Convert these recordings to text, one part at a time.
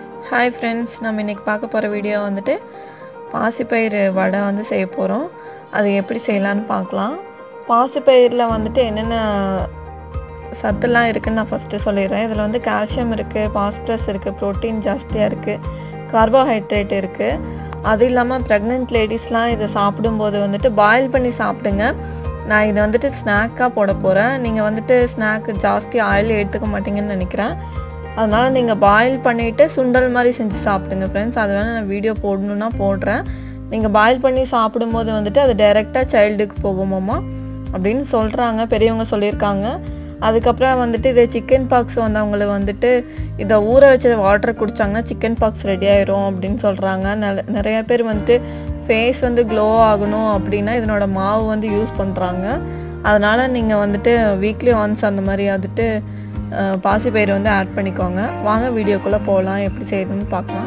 hi friends நம்ம இன்றைக்கி பார்க்க போகிற வீடியோ வந்துட்டு பாசிப்பயிறு வடை வந்து செய்ய போகிறோம் அது எப்படி செய்யலான்னு பார்க்கலாம் பாசிப்பயிரில் வந்துட்டு என்னென்ன சத்துலாம் இருக்குன்னு நான் ஃபஸ்ட்டு சொல்லிடுறேன் இதில் வந்து கால்சியம் இருக்குது பாஸ்பரஸ் இருக்குது ப்ரோட்டீன் ஜாஸ்தியாக இருக்குது கார்போஹைட்ரேட் இருக்குது அது இல்லாமல் ப்ரெக்னென்ட் லேடிஸ்லாம் இதை சாப்பிடும்போது வந்துட்டு பாயில் பண்ணி சாப்பிடுங்க நான் இதை வந்துட்டு ஸ்நாக்காக போட போகிறேன் நீங்கள் வந்துட்டு ஸ்நாக்கு ஜாஸ்தி ஆயில் எடுத்துக்க மாட்டீங்கன்னு நினைக்கிறேன் அதனால் நீங்கள் பாயில் பண்ணிவிட்டு சுண்டல் மாதிரி செஞ்சு சாப்பிடுங்க ஃப்ரெண்ட்ஸ் அது வேணால் நான் வீடியோ போடணுன்னா போடுறேன் நீங்கள் பாயில் பண்ணி சாப்பிடும்போது வந்துட்டு அது டைரெக்டாக சைல்டுக்கு போகுமாம்மா அப்படின்னு சொல்கிறாங்க பெரியவங்க சொல்லியிருக்காங்க அதுக்கப்புறம் வந்துட்டு இது சிக்கன் பாக்ஸ் வந்தவங்களை வந்துட்டு இதை ஊற வச்ச வாட்டர் குடித்தாங்கன்னா சிக்கன் பாக்ஸ் ரெடி ஆயிரும் அப்படின்னு சொல்கிறாங்க நிறைய பேர் வந்துட்டு ஃபேஸ் வந்து க்ளோ ஆகணும் அப்படின்னா இதனோட மாவு வந்து யூஸ் பண்ணுறாங்க அதனால் நீங்கள் வந்துட்டு வீக்லி ஒன்ஸ் அந்த மாதிரி வந்துட்டு பாசிப்பயிறு வந்து ஆட் பண்ணிக்கோங்க வாங்க வீடியோக்குள்ளே போகலாம் எப்படி செய்யணும்னு பார்க்கலாம்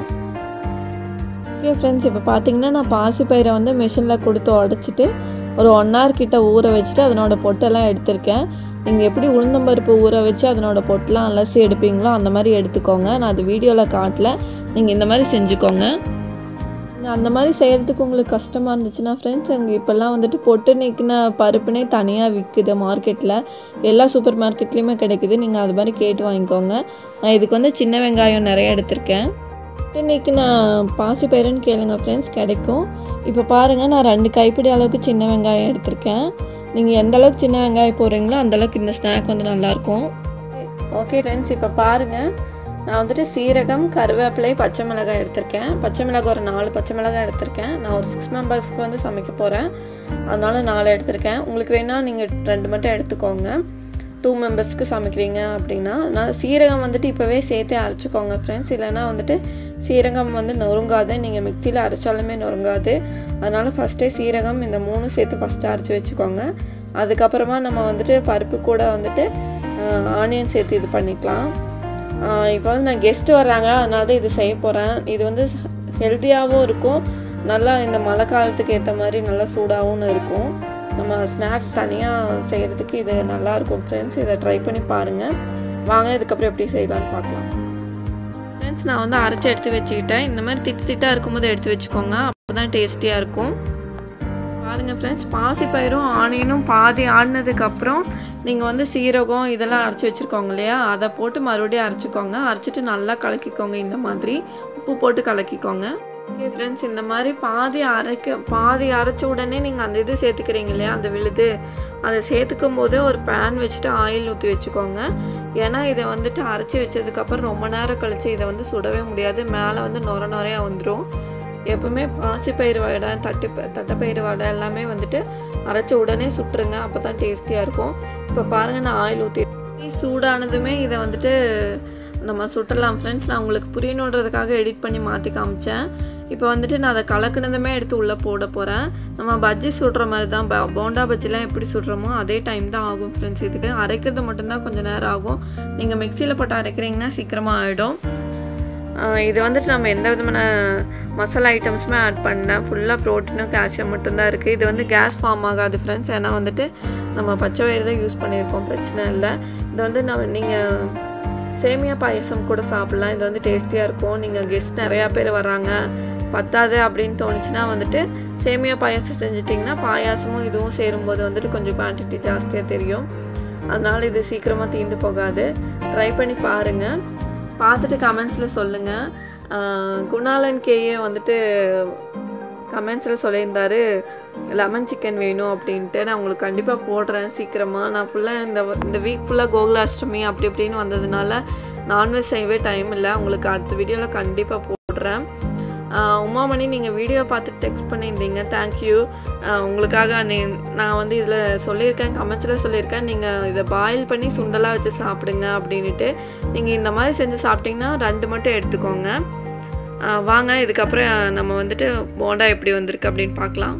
ஓகே ஃப்ரெண்ட்ஸ் இப்போ பார்த்தீங்கன்னா நான் பாசிப்பயிரை வந்து மிஷினில் கொடுத்து உடச்சிட்டு ஒரு ஒன் ஹவர் கிட்ட ஊற வச்சுட்டு அதனோட பொட்டெல்லாம் எடுத்திருக்கேன் நீங்கள் எப்படி உளுந்தம்பருப்பு ஊற வச்சு அதனோட பொட்டெலாம் அலசி எடுப்பீங்களோ அந்த மாதிரி எடுத்துக்கோங்க நான் அது வீடியோவில் காட்டல நீங்கள் இந்த மாதிரி செஞ்சுக்கோங்க அந்த மாதிரி செய்கிறதுக்கு உங்களுக்கு கஷ்டமாக இருந்துச்சுன்னா ஃப்ரெண்ட்ஸ் அங்கே இப்போல்லாம் வந்துட்டு பொட்டு நீக்கின பருப்புனே தனியாக விற்குது மார்க்கெட்டில் எல்லா சூப்பர் மார்க்கெட்லேயுமே கிடைக்குது நீங்கள் அது மாதிரி கேட்டு வாங்கிக்கோங்க நான் இதுக்கு வந்து சின்ன வெங்காயம் நிறைய எடுத்திருக்கேன் பொட்டு நீக்கின பாசி பயிருன்னு கேளுங்க ஃப்ரெண்ட்ஸ் கிடைக்கும் இப்போ பாருங்கள் நான் ரெண்டு கைப்பிடி அளவுக்கு சின்ன வெங்காயம் எடுத்திருக்கேன் நீங்கள் எந்த அளவுக்கு சின்ன வெங்காயம் போடுறீங்களோ அந்தளவுக்கு இந்த ஸ்நாக் வந்து நல்லாயிருக்கும் ஓகே ஃப்ரெண்ட்ஸ் இப்போ பாருங்கள் நான் வந்துட்டு சீரகம் கருவேப்பிலை பச்சை மிளகாய் எடுத்திருக்கேன் பச்சை மிளகாய் ஒரு நாலு பச்சை மிளகாய் எடுத்திருக்கேன் நான் ஒரு சிக்ஸ் மெம்பர்ஸ்க்கு வந்து சமைக்க போகிறேன் அதனால நாலு எடுத்திருக்கேன் உங்களுக்கு வேணால் நீங்கள் ரெண்டு மட்டும் எடுத்துக்கோங்க டூ மெம்பர்ஸ்க்கு சமைக்கிறீங்க அப்படின்னா நான் சீரகம் வந்துட்டு இப்போவே சேர்த்தே அரைச்சிக்கோங்க ஃப்ரெண்ட்ஸ் இல்லைனா வந்துட்டு சீரகம் வந்து நொறுங்காது நீங்கள் மிக்சியில் அரைச்சாலுமே நொறுங்காது அதனால் ஃபஸ்ட்டே சீரகம் இந்த மூணு சேர்த்து ஃபஸ்ட்டு அரைச்சி வச்சுக்கோங்க அதுக்கப்புறமா நம்ம வந்துட்டு பருப்பு கூட வந்துட்டு ஆனியன் சேர்த்து இது பண்ணிக்கலாம் இப்போ வந்து நான் கெஸ்ட்டு வர்றாங்க அதனால தான் இது செய்ய போகிறேன் இது வந்து ஹெல்த்தியாகவும் இருக்கும் நல்லா இந்த மழை காலத்துக்கு ஏற்ற மாதிரி நல்லா சூடாகவும் இருக்கும் நம்ம ஸ்நாக் தனியாக செய்கிறதுக்கு இது நல்லாயிருக்கும் ஃப்ரெண்ட்ஸ் இதை ட்ரை பண்ணி பாருங்கள் வாங்க இதுக்கப்புறம் எப்படி செய்யலான்னு பார்க்கலாம் ஃப்ரெண்ட்ஸ் நான் வந்து அரைச்சி எடுத்து வச்சுக்கிட்டேன் இந்த மாதிரி திட்டு திட்டாக இருக்கும்போது எடுத்து வச்சுக்கோங்க அப்போ தான் டேஸ்டியாக இருக்கும் பாருங்கள் ஃப்ரெண்ட்ஸ் பாசி பயிரும் ஆனியனும் பாதி ஆடினதுக்கப்புறம் நீங்கள் வந்து சீரகம் இதெல்லாம் அரைச்சி வச்சுருக்கோங்க இல்லையா அதை போட்டு மறுபடியும் அரைச்சிக்கோங்க அரைச்சிட்டு நல்லா கலக்கிக்கோங்க இந்த மாதிரி உப்பு போட்டு கலக்கிக்கோங்க ஓகே ஃப்ரெண்ட்ஸ் இந்த மாதிரி பாதி அரைக்க பாதி அரைச்ச உடனே நீங்கள் அந்த இது சேர்த்துக்கிறீங்க இல்லையா அந்த விழுது அதை சேர்த்துக்கும் போதே ஒரு பேன் வச்சுட்டு ஆயில் ஊற்றி வச்சுக்கோங்க ஏன்னா இதை வந்துட்டு அரைச்சி வச்சதுக்கப்புறம் ரொம்ப நேரம் கழித்து இதை வந்து சுடவே முடியாது மேலே வந்து நொர நொறையாக வந்துடும் எப்பவுமே பாசிப்பயிறு வடை தட்டு தட்டைப்பயிறு வடை எல்லாமே வந்துட்டு அரைச்ச உடனே சுட்டுருங்க அப்போ தான் டேஸ்டியாக இருக்கும் இப்போ பாருங்கள் நான் ஆயில் ஊற்றி சூடானதுமே இதை வந்துட்டு நம்ம சுட்டலாம் ஃப்ரெண்ட்ஸ் நான் உங்களுக்கு புரியணுன்றதுக்காக எடிட் பண்ணி மாற்றி காமிச்சேன் இப்போ வந்துட்டு நான் அதை கலக்குனதுமே எடுத்து உள்ளே போட போகிறேன் நம்ம பஜ்ஜி சுடுற மாதிரி தான் போண்டா பஜ்ஜிலாம் எப்படி சுடுறோமோ அதே டைம் தான் ஆகும் ஃப்ரெண்ட்ஸ் இதுக்கு அரைக்கிறது மட்டும்தான் கொஞ்சம் நேரம் ஆகும் நீங்கள் மிக்சியில் போட்டு அரைக்கிறீங்கன்னா சீக்கிரமாக ஆகிடும் இது வந்துட்டு நம்ம எந்த விதமான மசாலா ஐட்டம்ஸுமே ஆட் பண்ணேன் ஃபுல்லாக ப்ரோட்டீனும் கால்சியம் மட்டும்தான் இருக்குது இது வந்து கேஸ் ஃபார்ம் ஆகாது ஃப்ரெண்ட்ஸ் ஏன்னா வந்துட்டு நம்ம பச்சை வயிறு தான் யூஸ் பண்ணியிருக்கோம் பிரச்சனை இல்லை இது வந்து நம்ம நீங்கள் சேமியா பாயசம் கூட சாப்பிட்லாம் இது வந்து டேஸ்டியாக இருக்கும் நீங்கள் கெஸ்ட் நிறையா பேர் வராங்க பத்தாது அப்படின்னு தோணுச்சுன்னா வந்துட்டு சேமியா பாயாசம் செஞ்சிட்டிங்கன்னா பாயாசமும் இதுவும் சேரும்போது வந்துட்டு கொஞ்சம் குவான்டிட்டி ஜாஸ்தியாக தெரியும் அதனால் இது சீக்கிரமாக தீர்ந்து போகாது ட்ரை பண்ணி பாருங்கள் பார்த்துட்டு கமெண்ட்ஸில் சொல்லுங்கள் குணாலன் கேயே வந்துட்டு கமெண்ட்ஸில் சொல்லியிருந்தாரு லெமன் சிக்கன் வேணும் அப்படின்ட்டு நான் உங்களுக்கு கண்டிப்பாக போடுறேன் சீக்கிரமாக நான் ஃபுல்லாக இந்த இந்த வீக் ஃபுல்லாக கோகுலாஷ்டமி அப்படி இப்படின்னு வந்ததுனால நான்வெஜ் செய்யவே டைம் இல்லை உங்களுக்கு அடுத்த வீடியோவில் கண்டிப்பாக போடுறேன் உமாமணி நீங்கள் வீடியோ பார்த்துட்டு டெக்ஸ்ட் பண்ணியிருந்தீங்க தேங்க்யூ உங்களுக்காக நீ நான் வந்து இதில் சொல்லியிருக்கேன் கமெண்ட்ஸில் சொல்லியிருக்கேன் நீங்கள் இதை பாயில் பண்ணி சுண்டலாக வச்சு சாப்பிடுங்க அப்படின்ட்டு நீங்கள் இந்த மாதிரி செஞ்சு சாப்பிட்டிங்கன்னா ரெண்டு மட்டும் எடுத்துக்கோங்க வாங்க இதுக்கப்புறம் நம்ம வந்துட்டு போண்டா எப்படி வந்திருக்கு அப்படின்னு பார்க்கலாம்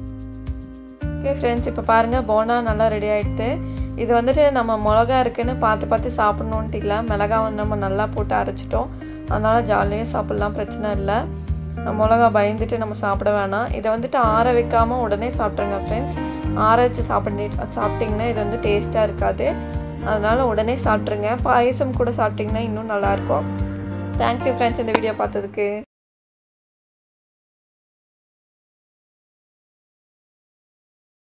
ஓகே ஃப்ரெண்ட்ஸ் இப்போ பாருங்கள் போண்டா நல்லா ரெடி ஆகிடுது இது வந்துட்டு நம்ம மிளகா இருக்குன்னு பார்த்து பார்த்து சாப்பிட்ணுன்ட்டு இல்லை மிளகா வந்து நம்ம நல்லா போட்டு அரைச்சிட்டோம் அதனால் ஜாலியாக சாப்பிட்லாம் பிரச்சனை இல்லை மிளகா பயந்துட்டு நம்ம சாப்பிட வேணாம் இதை வந்துட்டு ஆற வைக்காமல் உடனே சாப்பிட்ருங்க ஃப்ரெண்ட்ஸ் ஆற வச்சு சாப்பிட்டு சாப்பிட்டிங்கன்னா இது வந்து டேஸ்ட்டாக இருக்காது அதனால் உடனே சாப்பிட்ருங்க பாயசம் கூட சாப்பிட்டிங்கன்னா இன்னும் நல்லாயிருக்கும் தேங்க்யூ ஃப்ரெண்ட்ஸ் இந்த வீடியோ பார்த்ததுக்கு